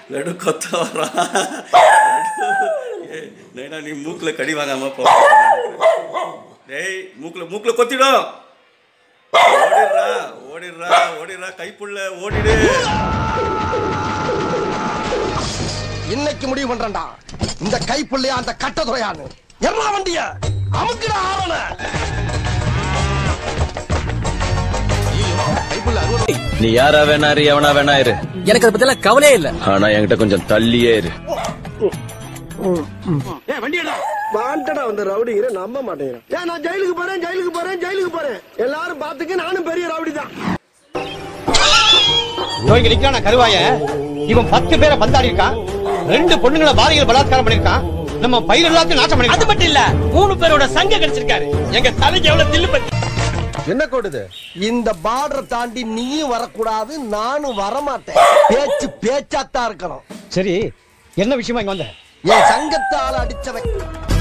லட்டு கொத்த வரான் ஏய், நைனா நீ மூக்கில் கடி வாங்காம போ டேய் மூக்கில் மூக்கில் கொத்திடும் ஓடிடுறா ஓடிடுறா ஓடிடுறா கைப்புள்ள ஓடிடு இன்னைக்கு முடிவு பண்றேன்டா இந்த கைப்புள்ளையா அந்த கட்டதுறையான்னு எல்லா வண்டிய அமுக்குடா ஆவண நீ யாரா வேணா இரு எவனா வேணா இரு எனக்கு அதை பத்திலாம் கவலையே இல்ல ஆனா என்கிட்ட கொஞ்சம் தள்ளியே இரு வாண்டடா வந்த ரவுடிங்கிற நம்ப மாட்டேங்கிறேன் ஏன் நான் ஜெயிலுக்கு போறேன் ஜெயிலுக்கு போறேன் ஜெயிலுக்கு போறேன் எல்லாரும் பாத்துக்க நானும் பெரிய ரவுடி தான் இங்க நிக்கிறான கருவாய இவன் பத்து பேரை பந்தாடி இருக்கான் ரெண்டு பொண்ணுங்களை பாலியல் பலாத்காரம் பண்ணிருக்கான் நம்ம பயிர் எல்லாத்தையும் நாசம் பண்ணி அது மட்டும் இல்ல மூணு பேரோட சங்க கிடைச்சிருக்காரு எங்க தலைக்கு எவ்வளவு தில்லு பத்தி என்ன கோடுது இந்த பார்டர் தாண்டி நீயும் வரக்கூடாது நானும் வரமாட்டேன் பேச்சு பேச்சாத்தான் இருக்கணும் சரி என்ன விஷயமா இங்க வந்த என் சங்கத்தால அடிச்சவன்